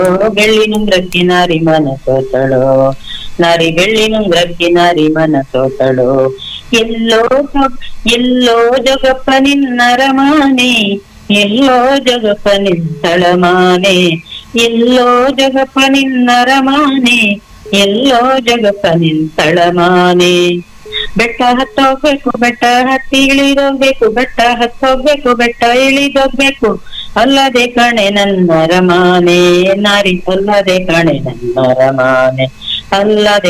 ಬೆಳ್ಳಿ ನುಂಗ್ರಕ್ಕಿ ನಾರಿ ಮನ ಸೋತಳೋ ನಾರಿ ಬೆಳ್ಳಿ ನುಂಗ್ರಕ್ಕಿ ನಾರಿ ಮನ ಸೋತಳೋ ಎಲ್ಲೋ ಎಲ್ಲೋ ಜಗಪ್ಪ ನಿನ್ನರಮಾನೆ ಎಲ್ಲೋ ಜಗಪ್ಪ ನಿನ್ನಳಮಾನೆ ಎಲ್ಲೋ ಜಗಪ್ಪ ನಿನ್ನರಮಾನೆ ಎಲ್ಲೋ ಜಗಪ್ಪ ನಿಂತಳಮಾನೆ ಬೆಟ್ಟ ಹತ್ತೋಗ್ಬೇಕು ಬೆಟ್ಟ ಹತ್ತಿ ಇಳಿದೋಗ್ಬೇಕು ಬೆಟ್ಟ ಹತ್ತೋಗ್ಬೇಕು ಬೆಟ್ಟ ಇಳಿದೋಗ್ಬೇಕು ಅಲ್ಲದೆ ಕಣೆ ನನ್ನ ರಮಾನೆ ನಾರಿ ಅಲ್ಲದೆ ಕಣೆ ನನ್ನ ರಮಾನೆ ಅಲ್ಲದೆ